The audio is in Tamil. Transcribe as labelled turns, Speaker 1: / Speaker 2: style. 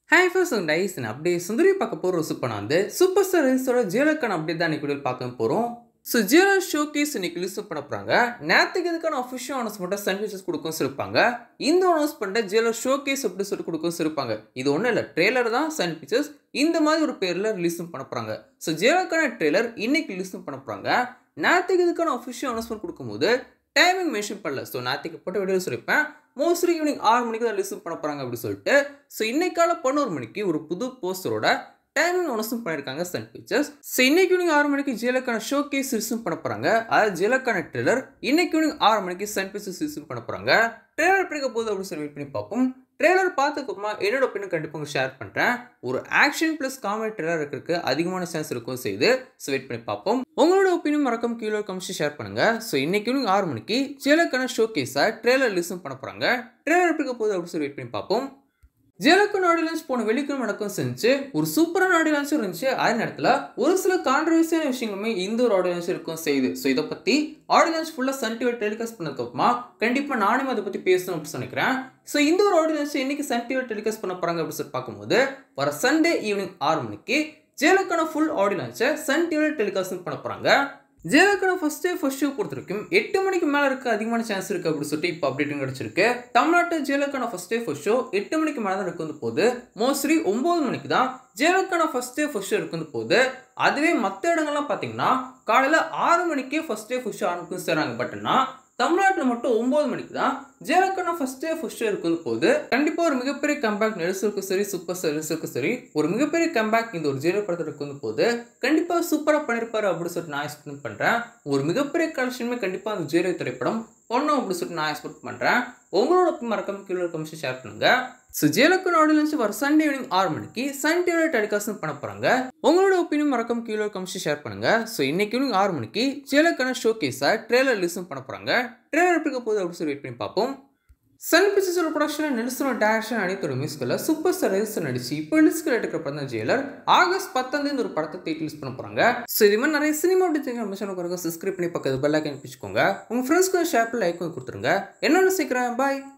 Speaker 1: ஹாய் ஃபர்ஸ்ட் டைஸ் அப்படியே சுந்தரி பார்க்க போகிற சூப்பர் வந்து சூப்பர் ஸ்டார் ரிலீஸோட ஜெயலலிதா அப்டேட் தான் இன்னைக்கு வீடியோ பார்க்க போகிறோம் ஸோ ஜியோ ஷோ கேஸ் இன்னைக்கு ரிலீஸ் பண்ண போகிறாங்க நேற்றுக்கு இதுக்கான அஃபிஷியல் அனௌன்ஸ்மெண்ட்டை சன் பிக்சர்ஸ் கொடுக்கும் சொல்லிருப்பாங்க இந்த அனௌன்ஸ்மெண்ட்டை ஜியோ ஷோ கேஸ் அப்படி சொல்லிட்டு கொடுக்கும் சொல்லிருப்பாங்க இது ஒன்றும் இல்லை ட்ரெய்லர் தான் சன் பிக்சர்ஸ் இந்த மாதிரி ஒரு பேரில் ரிலீஸும் பண்ண போகிறாங்க ஸோ ஜியோக்கான ட்ரெய்லர் இன்னைக்கு ரிலீஸும் பண்ண போகிறாங்க நேற்றுக்கு இதுக்கான அஃபிஷியல் அனௌன்ஸ்மெண்ட் கொடுக்கும்போது டைமிங் மென்ஷன் பண்ணல ஸோ நேற்றுக்கு போட்ட வீடியோ சொல்லியிருப்பேன் மோஸ்ட்லி ஈவினிங் ஆறு மணிக்கு தான் ரிலீஸ் பண்ண போகிறாங்க அப்படின்னு சொல்லிட்டு ஸோ இன்னைக்கால பதினோரு மணிக்கு ஒரு புது போஸ்டரோட டைமிங் ஒன்றும் பண்ணியிருக்காங்க சன் பிக்சர்ஸ் ஸோ இன்னைக்கு ஈவினிங் ஆறு மணிக்கு ஜெயலக்கான ஷோ கேஸ் ரிலீஸும் பண்ண போகிறாங்க அதாவது ஜெயலக்கான ட்ரெய்லர் இன்னைக்கு ஈவினிங் ஆறு மணிக்கு சன் பிக்சர்ஸ் ரிலீஸும் பண்ண போகிறாங்க ட்ரெய்லர் பிடிக்க போகுது அப்படின்னு சொல்லி வெயிட் பண்ணி பார்ப்போம் ட்ரெய்லர் பார்த்துக்கப்புறமா என்னோட ஒப்பீனியன் கண்டிப்பாக ஷேர் பண்ணுறேன் ஒரு ஆக்ஷன் ப்ளஸ் காமெடி ட்ரெய்லர் இருக்கிறதுக்கு அதிகமான சான்ஸ் இருக்கும் செய்து ஸோ வெயிட் பண்ணி பார்ப்போம் உங்களோட ஒப்பீனியன் மறக்காம கீழே கமெண்ட்ஸ் ஷேர் பண்ணுங்க ஸோ இன்னைக்கு ஈவினிங் ஆறு மணிக்கு ஜெயலக்கான ஷோ கேஸை ட்ரெய்லர் ரிலீஸும் பண்ண போகிறாங்க ட்ரெய்லர் எப்படி போகுது அப்படின்னு சொல்லி வெயிட் பண்ணி பார்ப்போம் ஜெயலக்கன் ஆடியன்ஸ் போன வெள்ளிக்கிழமை நடக்கும் செஞ்சு ஒரு சூப்பரான ஆடியன்ஸும் இருந்துச்சு அதே நேரத்தில் ஒரு சில கான்ட்ரவர்சியான விஷயங்களுமே இந்த ஒரு ஆடியன்ஸ் இருக்கும் செய்யுது ஸோ இதை பற்றி ஆடியன்ஸ் ஃபுல்லாக சன் டிவி டெலிகாஸ்ட் பண்ணதுக்கப்புறமா கண்டிப்பாக நானும் அதை பற்றி பேசணும் அப்படின்னு நினைக்கிறேன் ஸோ இந்த ஒரு ஆடியன்ஸ் இன்னைக்கு சன் டிவி டெலிகாஸ்ட் பண்ண போகிறாங்க அப்படின்னு சொல்லி பார்க்கும்போது வர சண்டே ஈவினிங் ஆறு மணிக்கு ஜெயலக்கான ஃபுல் ஆடியன்ஸை சன் டிவியில் டெலிகாஸ்ட் பண்ண போகிறாங்க ஜெயலக்கான ஃபர்ஸ்ட் டே ஃபர்ஸ்ட் ஷோ பொறுத்த வரைக்கும் எட்டு மணிக்கு மேலே இருக்க அதிகமான சான்ஸ் இருக்குது அப்படின்னு சொல்லிட்டு இப்போ அப்டேட்டும் கிடச்சிருக்கு தமிழ்நாட்டு ஜெயலக்கான ஃபர்ஸ்ட் டே ஃபர்ஸ்ட் ஷோ எட்டு மணிக்கு மேலே தான் இருக்குது போது மோஸ்ட்லி ஒம்பது மணிக்கு தான் ஜெயலக்கான ஃபர்ஸ்ட் டே ஃபர்ஸ்ட் ஷோ இருக்குது போது அதுவே மற்ற இடங்கள்லாம் பார்த்தீங்கன்னா காலையில் ஆறு மணிக்கே ஃபர்ஸ்ட் டே ஃபர்ஸ்ட் ஷோ ஆரம்பிக்கும் செய்கிறாங்க பட்னா தமிழ்நாட்டில் மட்டும் ஒம்பது மணிக்கு தான் ஜெயலக்கான ஃபர்ஸ்ட் டே ஃபர்ஸ்ட் ஷோ இருக்கும் போது கண்டிப்பாக ஒரு மிகப்பெரிய கம்பேக் நெரிசலுக்கும் சரி சூப்பர் நெரிசலுக்கும் சரி ஒரு மிகப்பெரிய கம்பேக் இந்த ஒரு ஜெயல படத்தில் இருக்கும் போது கண்டிப்பாக சூப்பராக பண்ணியிருப்பாரு அப்படின்னு சொல்லிட்டு நான் எக்ஸ்பெக்ட் பண்ணுறேன் ஒரு மிகப்பெரிய கலெக்ஷனுமே கண்டிப்பாக அந்த ஜெயலலிதா திரைப்படம் பண்ணும் அப்படின்னு சொல்லிட்டு நான் எக்ஸ்பெக்ட் பண்ணுறேன் உங்களோட மறக்காம கீழே கமிஷன் ஷேர் பண்ணுங்க ஸோ ஜெயலக்கன் ஆடியன்ஸ் வர சண்டே ஈவினிங் ஆறு மணிக்கு சன் டிவியில் டெலிகாஸ்ட் பண்ண போகிறாங்க உங்களோட ஒப்பீனியன் மறக்காம கீழே கமிஷன் ஷேர் பண்ணுங்க ஸோ இன்னைக்கு ஈவினிங் ஆறு மணிக்கு ஜெயலக்கான ஷோ கேஸை ட்ரெய்லர் ரிலீஸும் பண்ண போகிறாங்க ட்ரெய்லர் எப்படி போகுது அப்படின்னு சொல்லி வெயிட் பண்ணி பார்ப்போம் சன் பிக்சர்ஸோட ப்ரொடக்ஷன் நெல்சனோட டேரக்ஷன் அனைத்தோட மியூசிக்கில் சூப்பர் ஸ்டார் ரேசன் நடிச்சு இப்போ ரிலீஸ்க்கு எடுக்கிற படம் தான் ஜெயிலர் ஆகஸ்ட் பத்தாம் தேதி ஒரு படத்தை தேட்டி ரிலீஸ் பண்ண போகிறாங்க ஸோ இது மாதிரி நிறைய சினிமா அப்படி தெரிஞ்ச நம்ம சேனல் சப்ஸ்கிரைப் பண்ணி பக்கத்து பெல்லாக்கன் பிடிச்சிக்கோங்க உங்கள் ஃப்ரெண்ட்ஸ்க்கு ஷேப்பில் லைக் கொடுத்துருங்க என்னென்ன சீக்கிரம் பாய்